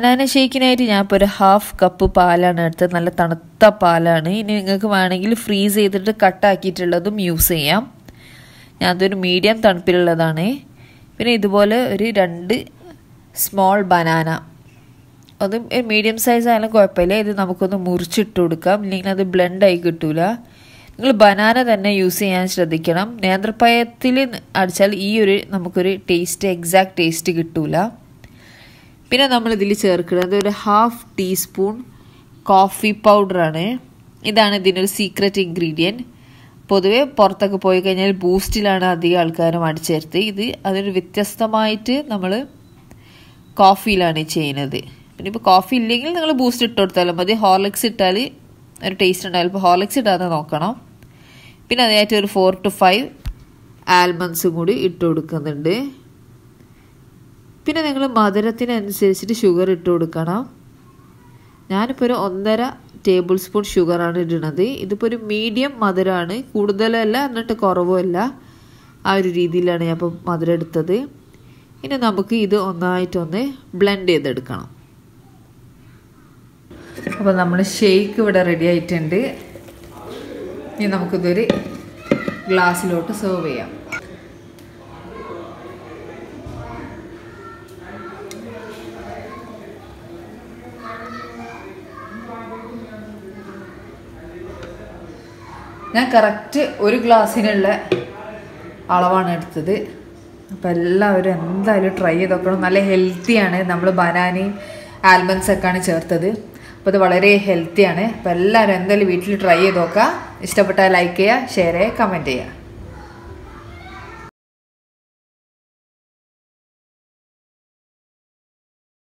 banana ഷേക്കിനായിട്ട് ഞാൻ ഇപ്പോൾ ഒരു ഹാഫ് കപ്പ് പാലാണ് എടുത്തത് നല്ല തണുത്ത പാലാണ് ഇനി നിങ്ങൾക്ക് വേണമെങ്കിൽ ഫ്രീസ് ചെയ്തിട്ട് കട്ടാക്കിയിട്ടുള്ളതും യൂസ് ചെയ്യാം ഞാൻ അതൊരു മീഡിയം തണുപ്പിലുള്ളതാണ് പിന്നെ ഇതുപോലെ ഒരു രണ്ട് സ്മോൾ ബനാന അത് മീഡിയം സൈസ് ആയാലും കുഴപ്പമില്ല ഇത് നമുക്കൊന്ന് മുറിച്ചിട്ട് കൊടുക്കാം ഇല്ലെങ്കിൽ അത് ബ്ലെൻഡായി കിട്ടൂല നിങ്ങൾ ബനാന തന്നെ യൂസ് ചെയ്യാൻ ശ്രദ്ധിക്കണം നേന്ത്രപ്പഴത്തിൽ അടിച്ചാൽ ഈ ഒരു നമുക്കൊരു ടേസ്റ്റ് എക്സാക്ട് ടേസ്റ്റ് കിട്ടൂല പിന്നെ നമ്മൾ ഇതിൽ ചേർക്കുന്നത് ഒരു ഹാഫ് ടീസ്പൂൺ കോഫി പൗഡറാണ് ഇതാണ് ഇതിനൊരു സീക്രട്ട് ഇൻഗ്രീഡിയൻറ്റ് പൊതുവെ പുറത്തൊക്കെ പോയി കഴിഞ്ഞാൽ ബൂസ്റ്റിലാണ് അധികം ആൾക്കാരും അടിച്ചേർത്ത് ഇത് അതൊരു വ്യത്യസ്തമായിട്ട് നമ്മൾ കോഫിയിലാണ് ചെയ്യുന്നത് പിന്നെ ഇപ്പോൾ കോഫി ഇല്ലെങ്കിൽ നിങ്ങൾ ബൂസ്റ്റ് ഇട്ട് കൊടുത്താലും മതി ഹോർലിക്സ് ഇട്ടാൽ ഒരു ടേസ്റ്റ് ഉണ്ടായാലും ഇപ്പോൾ ഹോർലിക്സ് ഇടാതെ നോക്കണം പിന്നെ അതിനായിട്ട് ഒരു ഫോർ ടു ഫൈവ് ആൽമണ്ട്സും കൂടി ഇട്ട് കൊടുക്കുന്നുണ്ട് പിന്നെ നിങ്ങൾ മധുരത്തിനനുസരിച്ചിട്ട് ഷുഗർ ഇട്ട് കൊടുക്കണം ഞാനിപ്പോൾ ഒരു ഒന്നര ടേബിൾ സ്പൂൺ ഷുഗറാണ് ഇടുന്നത് ഇതിപ്പോൾ ഒരു മീഡിയം മധുരമാണ് കൂടുതലല്ല എന്നിട്ട് കുറവുമല്ല ആ ഒരു രീതിയിലാണ് ഞാൻ ഇപ്പോൾ മധുരം എടുത്തത് ഇനി നമുക്ക് ഇത് ഒന്നായിട്ടൊന്ന് ബ്ലെൻഡ് ചെയ്തെടുക്കണം അപ്പോൾ നമ്മൾ ഷേക്ക് ഇവിടെ റെഡി ആയിട്ടുണ്ട് ഇനി നമുക്കിതൊരു ഗ്ലാസ്സിലോട്ട് സെർവ് ചെയ്യാം ഞാൻ കറക്റ്റ് ഒരു ഗ്ലാസ്സിനുള്ള അളവാണ് എടുത്തത് അപ്പോൾ എല്ലാവരും എന്തായാലും ട്രൈ ചെയ്ത് നോക്കണം നല്ല ഹെൽത്തിയാണ് നമ്മൾ ബനാനയും ആൽമണ്ട്സ് ഒക്കെയാണ് ചേർത്തത് അപ്പോൾ ഇത് വളരെ ഹെൽത്തിയാണ് അപ്പോൾ എല്ലാവരും എന്തായാലും വീട്ടിൽ ട്രൈ ചെയ്ത് നോക്കുക ഇഷ്ടപ്പെട്ടാൽ ലൈക്ക് ചെയ്യുക ഷെയർ ചെയ്യുക കമൻറ്റ് ചെയ്യുക